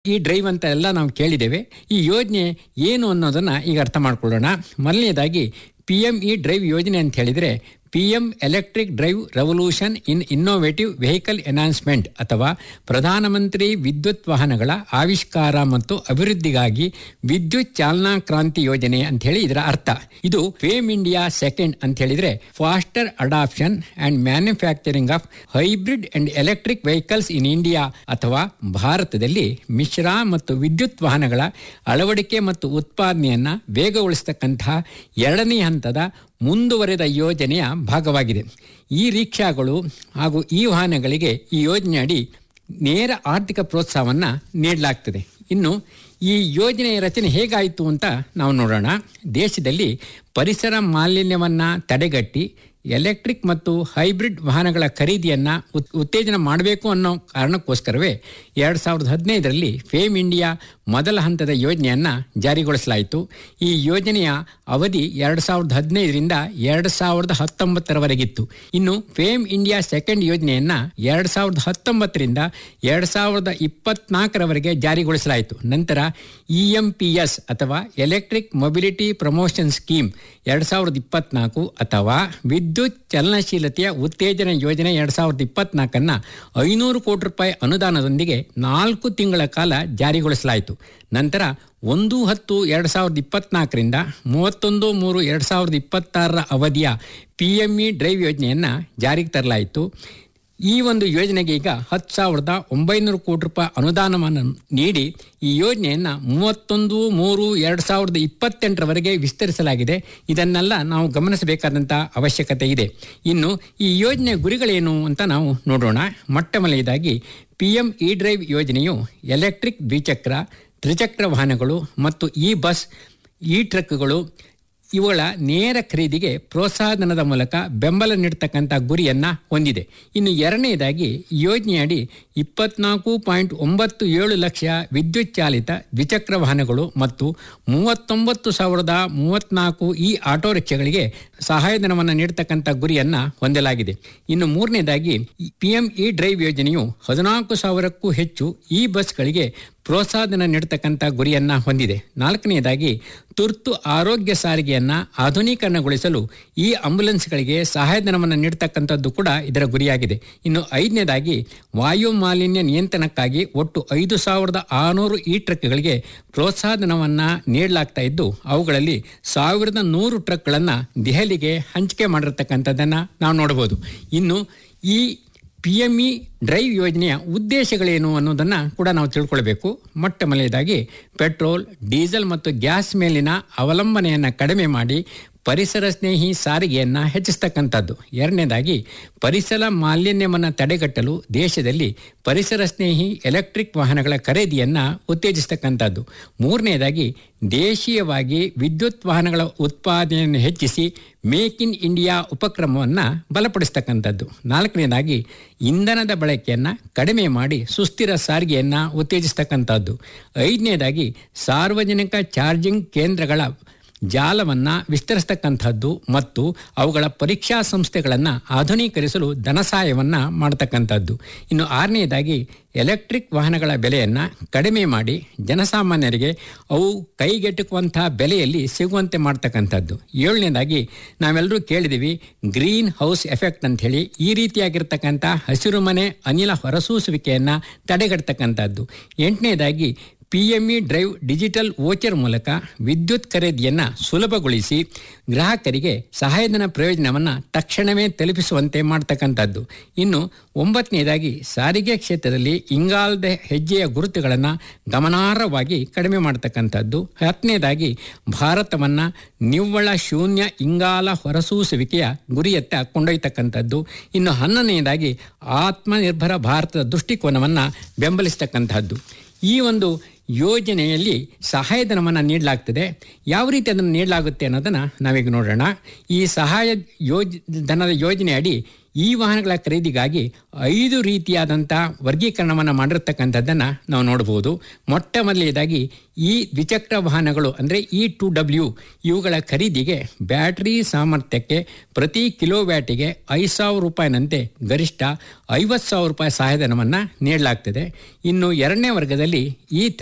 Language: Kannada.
ಈ ಡ್ರೈವ್ ಅಂತ ಎಲ್ಲ ನಾವು ಕೇಳಿದ್ದೇವೆ ಈ ಯೋಜನೆ ಏನು ಅನ್ನೋದನ್ನ ಈಗ ಅರ್ಥ ಮಾಡ್ಕೊಳ್ಳೋಣ ಮೊದಲನೇದಾಗಿ ಪಿ ಎಂ ಇ ಡ್ರೈವ್ ಯೋಜನೆ ಅಂತ ಹೇಳಿದ್ರೆ P M electric drive revolution in innovative vehicle enhancement ಅಥವಾ ಪ್ರಧಾನಮಂತ್ರಿ ವಿದ್ಯುತ್ ವಾಹನಗಳ ಆವಿಷ್ಕಾರ ಮತ್ತು ಅಭಿವೃದ್ಧಿಗಾಗಿ ವಿದ್ಯುತ್ ಚಾಲನಾ ಕ್ರಾಂತಿ ಯೋಜನೆ ಅಂತ ಹೇಳಿ ಇದರ ಅರ್ಥ ಇದು ಫೇಮ್ ಇಂಡಿಯಾ ಸೆಕೆಂಡ್ ಅಂತ ಹೇಳಿದ್ರೆ faster adoption and manufacturing of hybrid and electric vehicles in India ಅಥವಾ ಭಾರತದಲ್ಲಿ ಮಿಶ್ರ ಮತ್ತು ವಿದ್ಯುತ್ ವಾಹನಗಳ ಅಳವಡಿಕೆ ಮತ್ತು ಉತ್ಪಾದನೆಯನ್ನ ವೇಗಗೊಳಿಸತಕ್ಕಂತಹ ಎರಡನೇ ಹಂತದ ಮುಂದುವರೆದ ಯೋಜನೆಯ ಭಾಗವಾಗಿದೆ ಈ ರಿಕ್ಷಾಗಳು ಹಾಗೂ ಈ ವಾಹನಗಳಿಗೆ ಈ ಯೋಜನೆಯಡಿ ನೇರ ಆರ್ಥಿಕ ಪ್ರೋತ್ಸಾಹವನ್ನು ನೀಡಲಾಗ್ತದೆ ಇನ್ನು ಈ ಯೋಜನೆಯ ರಚನೆ ಹೇಗಾಯಿತು ಅಂತ ನಾವು ನೋಡೋಣ ದೇಶದಲ್ಲಿ ಪರಿಸರ ಮಾಲಿನ್ಯವನ್ನು ತಡೆಗಟ್ಟಿ ಎಲೆಕ್ಟ್ರಿಕ್ ಮತ್ತು ಹೈಬ್ರಿಡ್ ವಾಹನಗಳ ಖರೀದಿಯನ್ನು ಉತ್ತೇಜನ ಮಾಡಬೇಕು ಅನ್ನೋ ಕಾರಣಕ್ಕೋಸ್ಕರವೇ ಎರಡು ಸಾವಿರದ ಹದಿನೈದರಲ್ಲಿ ಫೇಮ್ ಇಂಡಿಯಾ ಮೊದಲ ಹಂತದ ಯೋಜನೆಯನ್ನು ಜಾರಿಗೊಳಿಸಲಾಯಿತು ಈ ಯೋಜನೆಯ ಅವಧಿ ಎರಡು ಸಾವಿರದ ಹದಿನೈದರಿಂದ ಎರಡು ಸಾವಿರದ ಹತ್ತೊಂಬತ್ತರವರೆಗಿತ್ತು ಇನ್ನು ಫೇಮ್ ಇಂಡಿಯಾ ಸೆಕೆಂಡ್ ಯೋಜನೆಯನ್ನು ಎರಡು ಸಾವಿರದ ಹತ್ತೊಂಬತ್ತರಿಂದ ಎರಡು ಸಾವಿರದ ಇಪ್ಪತ್ನಾಲ್ಕರವರೆಗೆ ಜಾರಿಗೊಳಿಸಲಾಯಿತು ನಂತರ ಇ ಎಂ ಪಿ ಎಸ್ ಅಥವಾ ಎಲೆಕ್ಟ್ರಿಕ್ ಮೊಬಿಲಿಟಿ ಪ್ರಮೋಷನ್ ಸ್ಕೀಮ್ ಎರಡು ಸಾವಿರದ ಇಪ್ಪತ್ನಾಲ್ಕು ಅಥವಾ ವಿದ್ಯುತ್ ಚಲನಶೀಲತೆಯ ಉತ್ತೇಜನ ಯೋಜನೆ ಎರಡು ಸಾವಿರದ ಇಪ್ಪತ್ನಾಲ್ಕನ್ನು ಐನೂರು ಕೋಟಿ ರೂಪಾಯಿ ಅನುದಾನದೊಂದಿಗೆ ನಾಲ್ಕು ತಿಂಗಳ ಕಾಲ ಜಾರಿಗೊಳಿಸಲಾಯಿತು ನಂತರ ಒಂದು ಹತ್ತು ಎರಡು ಸಾವಿರದ ಇಪ್ಪತ್ನಾಲ್ಕರಿಂದ ಮೂವತ್ತೊಂದು ಮೂರು ಎರಡು ಸಾವಿರದ ಇಪ್ಪತ್ತಾರರ ಅವಧಿಯ ಪಿ ಎಂ ಇ ಡ್ರೈವ್ ಯೋಜನೆಯನ್ನು ಜಾರಿಗೆ ತರಲಾಯಿತು ಈ ಒಂದು ಯೋಜನೆಗೆ ಈಗ ಹತ್ತು ಸಾವಿರದ ಒಂಬೈನೂರು ಕೋಟಿ ರೂಪಾಯಿ ಅನುದಾನವನ್ನು ನೀಡಿ ಈ ಯೋಜನೆಯನ್ನು ಮೂವತ್ತೊಂದು ಮೂರು ಎರಡು ಸಾವಿರದ ಇಪ್ಪತ್ತೆಂಟರವರೆಗೆ ವಿಸ್ತರಿಸಲಾಗಿದೆ ಇದನ್ನೆಲ್ಲ ನಾವು ಗಮನಿಸಬೇಕಾದಂಥ ಅವಶ್ಯಕತೆ ಇದೆ ಇನ್ನು ಈ ಯೋಜನೆಯ ಗುರಿಗಳೇನು ಅಂತ ನಾವು ನೋಡೋಣ ಮೊಟ್ಟ ಮೊದಲನೇದಾಗಿ ಪಿ ಎಂ ಇ ಡ್ರೈವ್ ಯೋಜನೆಯು ಎಲೆಕ್ಟ್ರಿಕ್ ದ್ವಿಚಕ್ರ ತ್ರಿಚಕ್ರ ವಾಹನಗಳು ಮತ್ತು ಇ ಬಸ್ ಇ ಟ್ರಕ್ಗಳು ಇವುಗಳ ನೇರ ಖರೀದಿಗೆ ಪ್ರೋತ್ಸಾಹಧನದ ಮೂಲಕ ಬೆಂಬಲ ನೀಡತಕ್ಕಂಥ ಗುರಿಯನ್ನು ಹೊಂದಿದೆ ಇನ್ನು ಎರಡನೇದಾಗಿ ಯೋಜನೆಯಡಿ ಇಪ್ಪತ್ನಾಲ್ಕು ಪಾಯಿಂಟ್ ಒಂಬತ್ತು ಏಳು ಲಕ್ಷ ವಿದ್ಯುತ್ ಚಾಲಿತ ದ್ವಿಚಕ್ರ ವಾಹನಗಳು ಮತ್ತು ಮೂವತ್ತೊಂಬತ್ತು ಸಾವಿರದ ಮೂವತ್ನಾಲ್ಕು ಈ ಆಟೋ ರಿಕ್ಷಾಗಳಿಗೆ ಸಹಾಯಧನವನ್ನು ನೀಡತಕ್ಕಂಥ ಗುರಿಯನ್ನು ಹೊಂದಲಾಗಿದೆ ಇನ್ನು ಮೂರನೇದಾಗಿ ಪಿ ಎಂ ಇ ಡ್ರೈವ್ ಯೋಜನೆಯು ಹದಿನಾಲ್ಕು ಸಾವಿರಕ್ಕೂ ಹೆಚ್ಚು ಈ ಬಸ್ಗಳಿಗೆ ಪ್ರೋತ್ಸಾಹಧನ ನೀಡತಕ್ಕಂಥ ಗುರಿಯನ್ನು ಹೊಂದಿದೆ ನಾಲ್ಕನೆಯದಾಗಿ ತುರ್ತು ಆರೋಗ್ಯ ಸಾರಿಗೆಯನ್ನು ಆಧುನೀಕರಣಗೊಳಿಸಲು ಈ ಆಂಬ್ಯುಲೆನ್ಸ್ಗಳಿಗೆ ಸಹಾಯಧನವನ್ನು ನೀಡತಕ್ಕಂಥದ್ದು ಕೂಡ ಇದರ ಗುರಿಯಾಗಿದೆ ಇನ್ನು ಐದನೇದಾಗಿ ವಾಯು ಮಾಲಿನ್ಯ ನಿಯಂತ್ರಣಕ್ಕಾಗಿ ಒಟ್ಟು ಐದು ಸಾವಿರದ ಆರುನೂರು ಈ ಟ್ರಕ್ಗಳಿಗೆ ಪ್ರೋತ್ಸಾಹಧನವನ್ನು ನೀಡಲಾಗ್ತಾ ಇದ್ದು ಅವುಗಳಲ್ಲಿ ಸಾವಿರದ ನೂರು ಟ್ರಕ್ಗಳನ್ನು ದೆಹಲಿಗೆ ಹಂಚಿಕೆ ಮಾಡಿರ್ತಕ್ಕಂಥದ್ದನ್ನು ನಾವು ನೋಡಬಹುದು ಇನ್ನು ಈ ಪಿ ಎಂ ಇ ಡ್ರೈವ್ ಯೋಜನೆಯ ಉದ್ದೇಶಗಳೇನು ಅನ್ನೋದನ್ನು ಕೂಡ ನಾವು ತಿಳ್ಕೊಳ್ಬೇಕು ಮೊಟ್ಟ ಮೊದಲನೇದಾಗಿ ಪೆಟ್ರೋಲ್ ಡೀಸೆಲ್ ಮತ್ತು ಗ್ಯಾಸ್ ಮೇಲಿನ ಅವಲಂಬನೆಯನ್ನು ಕಡಿಮೆ ಮಾಡಿ ಪರಿಸರ ಸ್ನೇಹಿ ಸಾರಿಗೆಯನ್ನು ಹೆಚ್ಚಿಸ್ತಕ್ಕಂಥದ್ದು ಎರಡನೇದಾಗಿ ಪರಿಸರ ಮಾಲಿನ್ಯವನ್ನು ತಡೆಗಟ್ಟಲು ದೇಶದಲ್ಲಿ ಪರಿಸರ ಸ್ನೇಹಿ ಎಲೆಕ್ಟ್ರಿಕ್ ವಾಹನಗಳ ಖರೀದಿಯನ್ನು ಉತ್ತೇಜಿಸ್ತಕ್ಕಂಥದ್ದು ಮೂರನೇದಾಗಿ ದೇಶೀಯವಾಗಿ ವಿದ್ಯುತ್ ವಾಹನಗಳ ಉತ್ಪಾದನೆಯನ್ನು ಹೆಚ್ಚಿಸಿ ಮೇಕ್ ಇನ್ ಇಂಡಿಯಾ ಉಪಕ್ರಮವನ್ನು ಬಲಪಡಿಸ್ತಕ್ಕಂಥದ್ದು ನಾಲ್ಕನೇದಾಗಿ ಇಂಧನದ ಬಳಕೆಯನ್ನು ಕಡಿಮೆ ಮಾಡಿ ಸುಸ್ಥಿರ ಸಾರಿಗೆಯನ್ನು ಉತ್ತೇಜಿಸ್ತಕ್ಕಂಥದ್ದು ಐದನೇದಾಗಿ ಸಾರ್ವಜನಿಕ ಚಾರ್ಜಿಂಗ್ ಕೇಂದ್ರಗಳ ಜಾಲವನ್ನು ವಿಸ್ತರಿಸ್ತಕ್ಕಂಥದ್ದು ಮತ್ತು ಅವುಗಳ ಪರೀಕ್ಷಾ ಸಂಸ್ಥೆಗಳನ್ನು ಆಧುನೀಕರಿಸಲು ಧನಸಹಾಯವನ್ನು ಮಾಡತಕ್ಕಂಥದ್ದು ಇನ್ನು ಆರನೆಯದಾಗಿ ಎಲೆಕ್ಟ್ರಿಕ್ ವಾಹನಗಳ ಬೆಲೆಯನ್ನು ಕಡಿಮೆ ಮಾಡಿ ಜನಸಾಮಾನ್ಯರಿಗೆ ಅವು ಕೈಗೆಟುಕುವಂಥ ಬೆಲೆಯಲ್ಲಿ ಸಿಗುವಂತೆ ಮಾಡ್ತಕ್ಕಂಥದ್ದು ಏಳನೇದಾಗಿ ನಾವೆಲ್ಲರೂ ಕೇಳಿದ್ದೀವಿ ಗ್ರೀನ್ ಹೌಸ್ ಎಫೆಕ್ಟ್ ಅಂತ ಹೇಳಿ ಈ ರೀತಿಯಾಗಿರ್ತಕ್ಕಂಥ ಹಸಿರು ಮನೆ ಅನಿಲ ಹೊರಸೂಸುವಿಕೆಯನ್ನು ತಡೆಗಟ್ಟತಕ್ಕಂಥದ್ದು ಎಂಟನೇದಾಗಿ P M E drive digital voucher ಮೂಲಕ ವಿದ್ಯುತ್ ಖರೀದಿಯನ್ನು ಸುಲಭಗೊಳಿಸಿ ಗ್ರಾಹಕರಿಗೆ ಸಹಾಯಧನ ಪ್ರಯೋಜನವನ್ನು ತಕ್ಷಣವೇ ತಲುಪಿಸುವಂತೆ ಮಾಡ್ತಕ್ಕಂಥದ್ದು ಇನ್ನು ಒಂಬತ್ತನೇದಾಗಿ ಸಾರಿಗೆ ಕ್ಷೇತ್ರದಲ್ಲಿ ಇಂಗಾಲದ ಹೆಜ್ಜೆಯ ಗುರುತುಗಳನ್ನು ಗಮನಾರ್ಹವಾಗಿ ಕಡಿಮೆ ಮಾಡ್ತಕ್ಕಂಥದ್ದು ಹತ್ತನೇದಾಗಿ ಭಾರತವನ್ನು ನಿವ್ವಳ ಶೂನ್ಯ ಇಂಗಾಲ ಹೊರಸೂಸುವಿಕೆಯ ಗುರಿಯತ್ತ ಕೊಂಡೊಯ್ತಕ್ಕಂಥದ್ದು ಇನ್ನು ಹನ್ನೊಂದನೇದಾಗಿ ಆತ್ಮನಿರ್ಭರ ಭಾರತದ ದೃಷ್ಟಿಕೋನವನ್ನು ಬೆಂಬಲಿಸ್ತಕ್ಕಂಥದ್ದು ಈ ಒಂದು ಯೋಜನೆಯಲ್ಲಿ ಸಹಾಯಧನವನ್ನು ನೀಡಲಾಗ್ತದೆ ಯಾವ ರೀತಿ ಅದನ್ನು ನೀಡಲಾಗುತ್ತೆ ಅನ್ನೋದನ್ನು ನಾವೀಗ ನೋಡೋಣ ಈ ಸಹಾಯ ಯೋಜ ಧನದ ಯೋಜನೆ ಅಡಿ ಈ ವಾಹನಗಳ ಖರೀದಿಗಾಗಿ ಐದು ರೀತಿಯಾದಂಥ ವರ್ಗೀಕರಣವನ್ನು ಮಾಡಿರ್ತಕ್ಕಂಥದ್ದನ್ನು ನಾವು ನೋಡಬಹುದು ಮೊಟ್ಟ ಮೊದಲನೇದಾಗಿ ಈ ದ್ವಿಚಕ್ರ ವಾಹನಗಳು ಅಂದರೆ ಇ ಟು ಡಬ್ಲ್ಯೂ ಇವುಗಳ ಖರೀದಿಗೆ ಬ್ಯಾಟರಿ ಸಾಮರ್ಥ್ಯಕ್ಕೆ ಪ್ರತಿ ಕಿಲೋ ವ್ಯಾಟಿಗೆ ಐದು ಸಾವಿರ ರೂಪಾಯಿನಂತೆ ಗರಿಷ್ಠ ಐವತ್ತು ಸಾವಿರ ರೂಪಾಯಿ ಸಹಾಯಧನವನ್ನು ನೀಡಲಾಗ್ತದೆ ಇನ್ನು ಎರಡನೇ ವರ್ಗದಲ್ಲಿ ಈ